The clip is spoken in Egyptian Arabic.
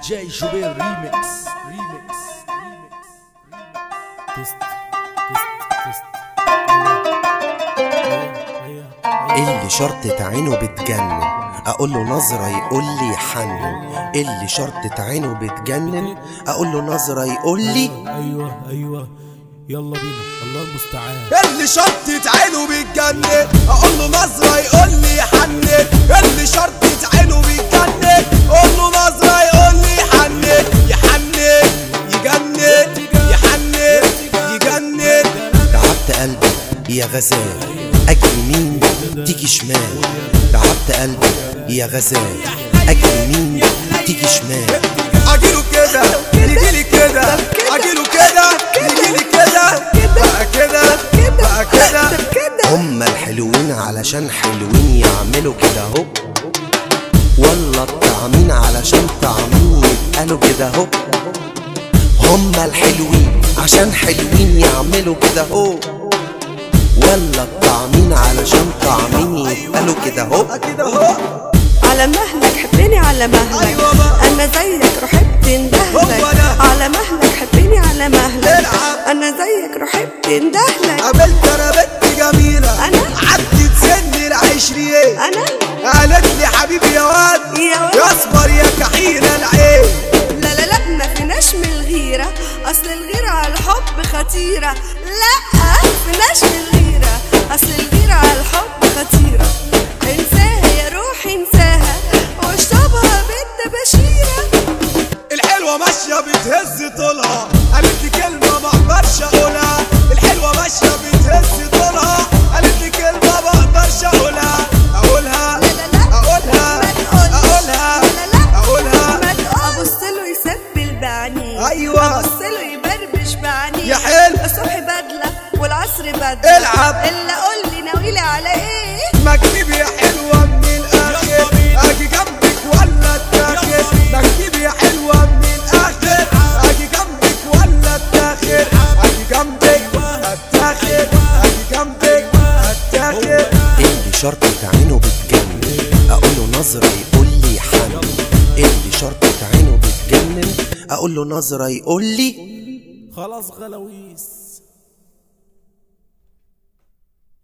جاي جوبير ريميكس ريميكس تست تست تست اللي شرطة عينه بتجنن اقول له نظرة يقول لي يحنن اللي شرطة عينه بتجنن اقول له نظرة يقول لي ايوه ايوه يلا بينا الله المستعان اللي شطت عينه بيتجنن اقول له نظره يقول لي يحنن اللي شطت عينه بيتجنن اقول له نظره يقول لي يحنن يحنن يجنن يحنن يجنن تعبت قلبي يا غزال اجي يمين تيجي شمال تعبت قلبي يا غزال اجي يمين تيجي شمال اجيله كده يجيلي كده اجيله كده يجيلي كده بقى كده بقى كده هما الحلوين علشان حلوين يعملوا كده اهو ولا الطعمين علشان طعمين يتقالوا كده اهو هما الحلوين عشان حلوين يعملوا كده اهو ولا الطعمين علشان طعمين يتقالوا كده اهو كده اهو على مهلك حبني على مهلك أيوة بقى. انا زيك رحت اندهلك هو ده. على مهلك حبني على مهلك العب. انا زيك رحت اندهلك قابلت انا بنت جميلة أنا؟ عدت سن العشرين انا قالت لي حبيبي يا واد يا واد. يا اصفر يا كحيل العين لا لا لا ما فيناش من الغيرة اصل الغيرة على الحب خطيرة لا فيناش من الغيرة اصل الغيرة على الحب خطيرة انساها يا روحي انساها واشربها بنت بشيرة الحلوة ماشية بتهز طولها قالت لي كلمة ما اقدرش اقولها الحلوة ماشية بتهز طولها قالت لي كلمة ما اقدرش اقولها اقولها لا لا لا اقولها ما تقولش. اقولها لا لا لا اقولها ما تقول- ابص له يسبل بعينيه أيوة. ابص له يبربش بعينيه يا حلو. الصبح بدله والعصر بدله العب. الا قول لي ناويلي على ايه مكتب يا حلوة من الآخر أجي جنبك ولا أتاخر مكتب يا حلوة من الآخر أجي جنبك ولا أتاخر أجي جنبك أتاخر أجي جنبك أتاخر اللي شرطة عينه بتجنن اقول له نظرة يقول لي يحنن اللي شرطة عينه بتجنن اقول له نظرة يقول لي خلاص غلاويس